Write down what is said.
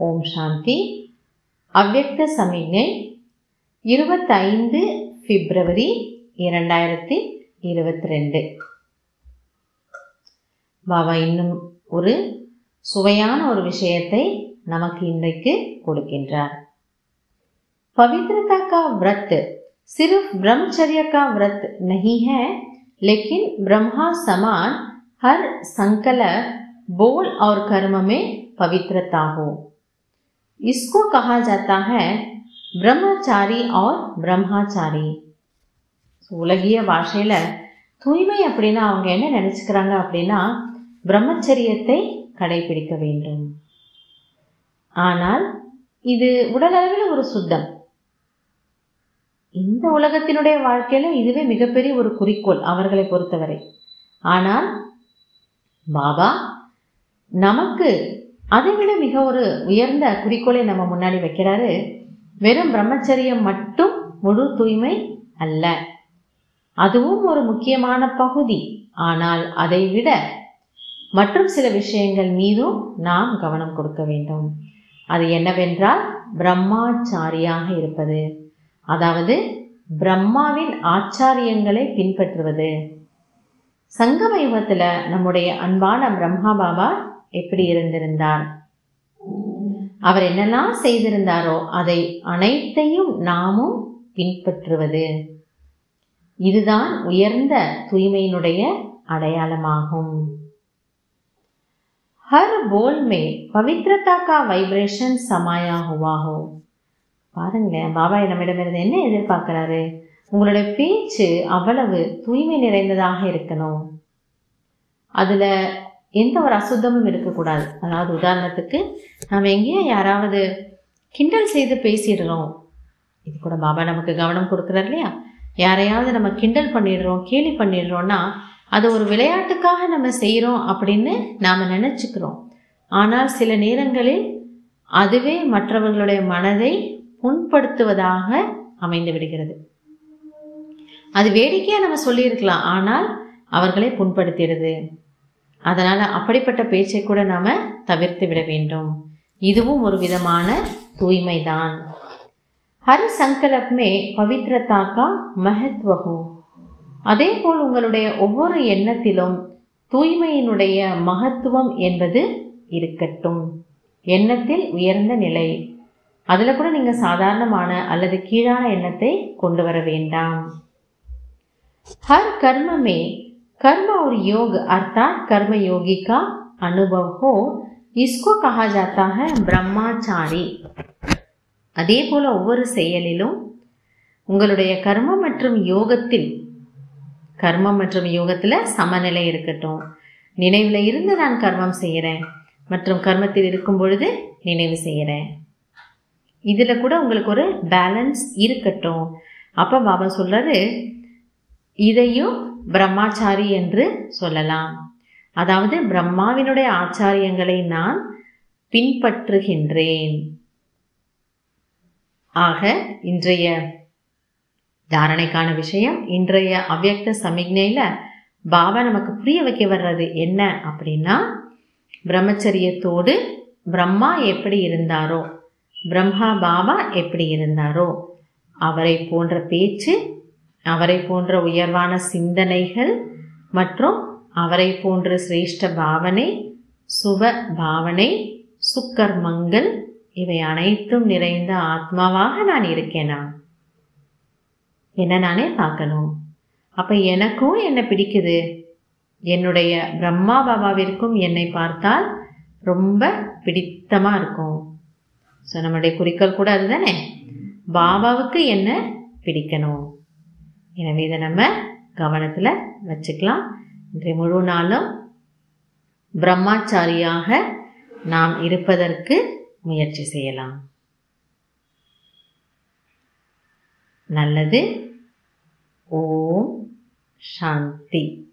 ஓம் சாந்தி அவ்வக்த சமிக்ஞை இருபத்தைந்து பிப்ரவரி இரண்டாயிரத்தி இருபத்தி ரெண்டு பாபா இன்னும் ஒரு சுவையான ஒரு விஷயத்தை நமக்கு இன்றைக்கு கொடுக்கின்றார் पवित्रता का व्रत सिर्फ ब्रह्मचर्य का व्रत नहीं है लेकिन ब्रह्मा समान हर संकल्प बोल और कर्म में पवित्रता हो इसको कहा जाता है பிரம்மச்சாரி और பிரம்மாச்சாரி உலகிய பாஷையில் தூய்மை அப்படின்னா அவங்க என்ன நினச்சிக்கிறாங்க அப்படின்னா பிரம்மச்சரியத்தை கடைபிடிக்க வேண்டும் ஆனால் இது உடலளவில் ஒரு சுத்தம் இந்த உலகத்தினுடைய வாழ்க்கையில இதுவே மிகப்பெரிய ஒரு குறிக்கோள் அவர்களை பொறுத்தவரை ஆனால் பாபா நமக்கு அதை விட மிக ஒரு உயர்ந்த குறிக்கோளை நம்ம முன்னாடி வைக்கிறாரு வெறும் பிரம்மச்சரியம் மட்டும் முழு தூய்மை அல்ல அதுவும் ஒரு முக்கியமான பகுதி ஆனால் அதை விட மற்றும் சில விஷயங்கள் மீதும் நாம் கவனம் கொடுக்க வேண்டும் அது என்னவென்றால் பிரம்மாச்சாரியாக இருப்பது அதாவது பிரம்மாவின் ஆச்சாரியங்களை பின்பற்றுவது சங்கம யுகத்துல நம்முடைய அன்பான பிரம்மா பாபா எப்படி இருந்திருந்தார் அவர் என்னெல்லாம் செய்திருந்தாரோ அதை அனைத்தையும் நாமும் பின்பற்றுவது இதுதான் உயர்ந்த தூய்மையினுடைய அடையாளமாகும் हर बोल में पवित्रता का वाइब्रेशन समाया हुआ हो பாருங்களேன் பாபா நம்மிடமிருந்து என்ன எதிர்பார்க்கிறாரு உங்களுடைய பேச்சு அவ்வளவு தூய்மை நிறைந்ததாக இருக்கணும் அதுல எந்த ஒரு அசுத்தமும் இருக்கக்கூடாது அதாவது உதாரணத்துக்கு நாம் எங்கேயோ யாராவது கிண்டல் செய்து பேசிடுறோம் இது கூட பாபா நமக்கு கவனம் கொடுக்குறாரு இல்லையா யாரையாவது நம்ம கிண்டல் பண்ணிடுறோம் கேலி பண்ணிடுறோம்னா அது ஒரு விளையாட்டுக்காக நம்ம செய்கிறோம் அப்படின்னு நாம் நினச்சிக்கிறோம் ஆனால் சில நேரங்களில் அதுவே மற்றவர்களுடைய மனதை புண்படுத்துவதாக அமைந்து விடுகிறது அது வேடிக்கையாக நம்ம சொல்லியிருக்கலாம் ஆனால் அவர்களை புண்படுத்திடுது அதனால் அப்படிப்பட்ட பேச்சை கூட நாம் தவிர்த்து விட வேண்டும் இதுவும் ஒரு விதமான தூய்மைதான் ஹர் சங்கல்ப்மே பவித்ரதா கா மகத்வகோ அதே போல் உங்களுடைய ஒவ்வொரு எண்ணத்திலும் தூய்மையினுடைய மகத்துவம் என்பது இருக்கட்டும் எண்ணத்தில் உயர்ந்த நிலை அதில் கூட நீங்கள் சாதாரணமான அல்லது கீழான எண்ணத்தை கொண்டு வர வேண்டாம் हर कर्म में कर्म और योग अर्थात कर्म योगी का अनुभव हो इसको कहा जाता है பிரம்மாச்சாரி அதே போல ஒவ்வொரு செயலிலும் உங்களுடைய கர்மம் மற்றும் யோகத்தில் கர்மம் மற்றும் யோகத்தில் சமநிலை இருக்கட்டும் நினைவில் இருந்து நான் கர்மம் செய்கிறேன் மற்றும் கர்மத்தில் இருக்கும் பொழுது நினைவு செய்கிறேன் இதில் கூட உங்களுக்கு ஒரு பேலன்ஸ் இருக்கட்டும் அப்போ பாபா சொல்கிறாரு இதையும் பிரம்மாச்சாரி என்று சொல்லலாம் அதாவது பிரம்மாவினுடைய ஆச்சாரியங்களை நான் பின்பற்றுகின்றேன் ஆக இன்றைய தாரணைக்கான விஷயம் இன்றைய அவ்வக்த சமிக்ஞையில் பாபா நமக்கு புரிய வைக்க வர்றது என்ன அப்படின்னா பிரம்மச்சரியத்தோடு பிரம்மா எப்படி இருந்தாரோ பிரம்மா பாபா எப்படி இருந்தாரோ அவரை போன்ற பேச்சு அவரை போன்ற உயர்வான சிந்தனைகள் மற்றும் அவரை போன்ற சிரேஷ்ட பாவனை சுப பாவனை சுக்கர்மங்கள் இவை அனைத்தும் நிறைந்த ஆத்மாவாக நான் இருக்கேனா என்ன நானே பார்க்கணும் அப்ப எனக்கும் என்ன பிடிக்குது என்னுடைய பிரம்மா பாபாவிற்கும் என்னை பார்த்தால் ரொம்ப பிடித்தமா இருக்கும் ஸோ நம்மளுடைய குறிக்கோள் கூட அதுதானே பாபாவுக்கு என்ன பிடிக்கணும் எனவே இதை நம்ம கவனத்தில் வச்சுக்கலாம் இன்றைய முழு நாளும் பிரம்மாச்சாரியாக நாம் இருப்பதற்கு முயற்சி செய்யலாம் நல்லது ஓம் சாந்தி